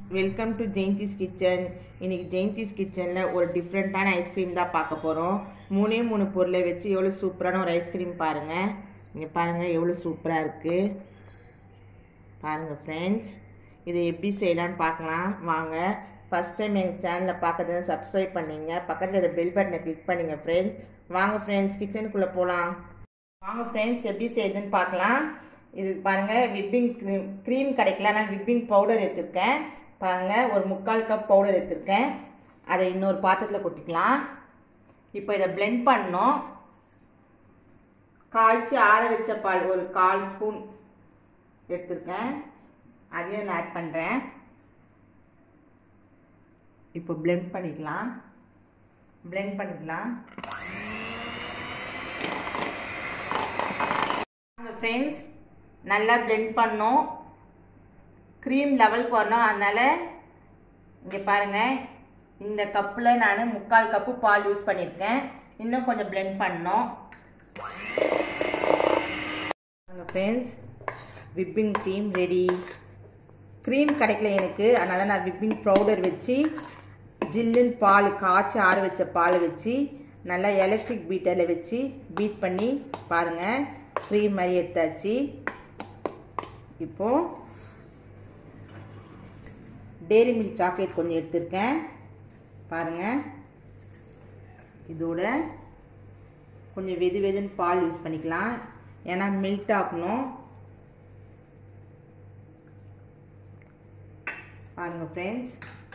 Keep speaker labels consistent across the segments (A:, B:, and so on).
A: welcome to Jayanthi's kitchen இன்னைக்கு ஜெயந்திஸ் கிச்சனில் ஒரு டிஃப்ரெண்ட்டான ஐஸ்கிரீம் தான் பார்க்க போகிறோம் மூணே மூணு பொருளை வச்சு எவ்வளோ சூப்பரான ஒரு ஐஸ்கிரீம் பாருங்கள் இங்கே பாருங்கள் எவ்வளோ சூப்பராக இருக்குது பாருங்கள் ஃப்ரெண்ட்ஸ் இதை எப்படி செய்யலாம்னு பார்க்கலாம் வாங்க ஃபஸ்ட் டைம் எங்கள் சேனலில் பார்க்கறதுனா சப்ஸ்கிரைப் பண்ணிங்க பக்கத்தில் இருக்கிற பெல் பட்டனை கிளிக் பண்ணுங்க ஃப்ரெண்ட்ஸ் வாங்க ஃப்ரெண்ட்ஸ் கிச்சனுக்குள்ளே போகலாம் வாங்க ஃப்ரெண்ட்ஸ் எப்படி செய்யுதுன்னு பார்க்கலாம் இது பாருங்கள் விப்பிங் க்ரீம் க்ரீம் கிடைக்கல நான் விப்பிங் பவுடர் எடுத்திருக்கேன் பாருங்கள் ஒரு முக்கால் கப் பவுடர் எடுத்திருக்கேன் அதை இன்னொரு பாத்திரத்தில் கொட்டிக்கலாம் இப்போ இதை பிளெண்ட் பண்ணோம் காய்ச்சி ஆற வச்ச பால் ஒரு கால் ஸ்பூன் எடுத்திருக்கேன் அதையும் நான் ஆட் பண்ணுறேன் இப்போ பிளெண்ட் பண்ணிக்கலாம் பிளெண்ட் பண்ணிக்கலாம் ஃப்ரெண்ட்ஸ் நல்லா பிளெண்ட் பண்ணோம் க்ரீம் லெவலுக்கு வரணும் அதனால் இங்கே பாருங்கள் இந்த கப்பில் நான் முக்கால் கப்பு பால் யூஸ் பண்ணியிருக்கேன் இன்னும் கொஞ்சம் பிளெண்ட் பண்ணோம் friends whipping cream ready cream கிடைக்கல எனக்கு அதனால் நான் விப்பிங் பவுடர் வச்சு ஜில்லுன்னு பால் காய்ச்சி ஆற வச்ச பாலை வச்சு நல்லா எலக்ட்ரிக் பீட்டரில் வச்சு பீட் பண்ணி பாருங்கள் க்ரீம் மாதிரி எடுத்தாச்சு இப்போது டேரி மில்க் சாக்லேட் கொஞ்சம் எடுத்திருக்கேன் பாருங்கள் இதோட கொஞ்சம் வெது வெதுன்னு பால் யூஸ் பண்ணிக்கலாம் ஏன்னா மெல்ட் ஆகணும் பாருங்கள் ஃப்ரெண்ட்ஸ்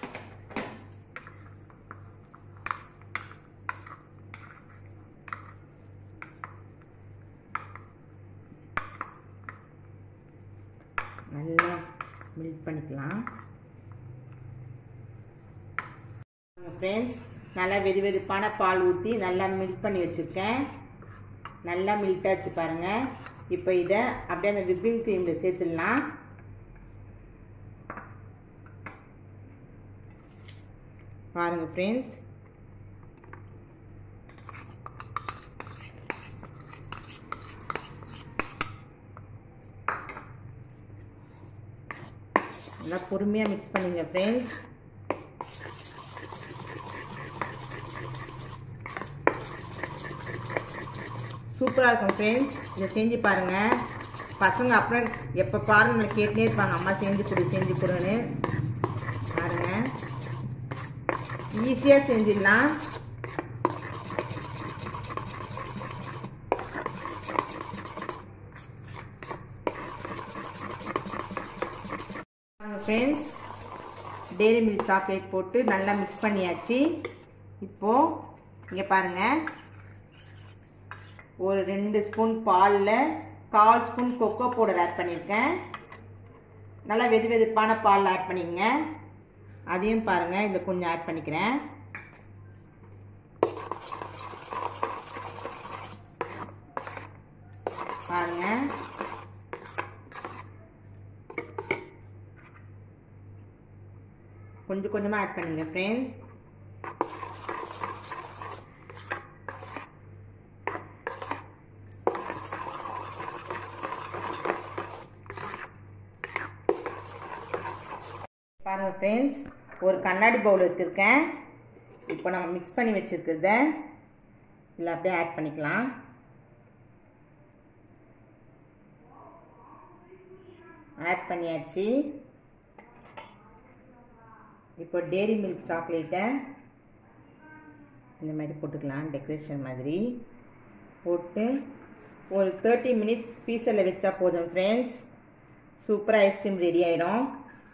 A: நல்லா மில்க் பண்ணிக்கலாம் ஃப்ரெண்ட்ஸ் நல்லா வெது வெதுப்பான பால் ஊற்றி நல்லா மில்க் பண்ணி வச்சுருக்கேன் நல்லா மில்க் ஆச்சு பாருங்கள் இப்போ இதை அப்படியே அந்த விப்பிங் க்ரீமில் சேர்த்துடலாம் பாருங்கள் ஃப்ரெண்ட்ஸ் நல்லா பொறுமையாக மிக்ஸ் பண்ணுங்க ஃப்ரெண்ட்ஸ் சூப்பராக இருக்கும் ஃப்ரெண்ட்ஸ் இதை செஞ்சு பாருங்கள் பசங்க அப்புறம் எப்போ பாருங்க கேட்டுனே இருப்பாங்க அம்மா செஞ்சு கொடு செஞ்சு கொடுன்னு பாருங்கள் ஈஸியாக செஞ்சிடலாம் ஃப்ரெண்ட்ஸ் டேரி மில்க் சாக்லேட் போட்டு நல்லா மிக்ஸ் பண்ணியாச்சு இப்போது இங்கே பாருங்கள் ஒரு ரெண்டு ஸ்பூன் பாலில் கால் ஸ்பூன் கொக்கோ பவுடர் ஆட் பண்ணியிருக்கேன் நல்லா வெது வெதுப்பான பால் ஆட் பண்ணிக்கங்க அதையும் பாருங்கள் இதில் கொஞ்சம் ஆட் பண்ணிக்கிறேன் பாருங்கள் கொஞ்சம் கொஞ்சமாக ஆட் பண்ணுங்க ஃப்ரெண்ட்ஸ் பாருங்கள் ஃப்ரெண்ட்ஸ் ஒரு கண்ணாடி பவுல் எடுத்திருக்கேன் இப்போ நம்ம மிக்ஸ் பண்ணி வச்சுருக்கிறத இதில் அப்படியே ஆட் பண்ணிக்கலாம் ஆட் பண்ணியாச்சு இப்போ டேரி மில்க் சாக்லேட்டை இந்த மாதிரி போட்டுக்கலாம் டெக்கரேஷன் மாதிரி போட்டு ஒரு தேர்ட்டி மினிட்ஸ் பீஸரில் வச்சா போதும் ஃப்ரெண்ட்ஸ் சூப்பராக ஐஸ்கிரீம் ரெடி ஆகிடும்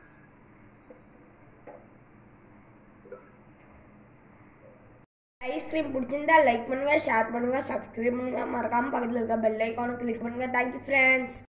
B: ஐஸ்கிரீம் பிடிச்சிருந்தா லைக் பண்ணுங்க ஷேர் பண்ணுங்க சப்ஸ்கிரைப் பண்ணுங்க மறக்காம பக்கத்தில் இருக்க பெல் ஐக்கானை கிளிக் பண்ணுங்க தேங்க்யூ ஃப்ரெண்ட்ஸ்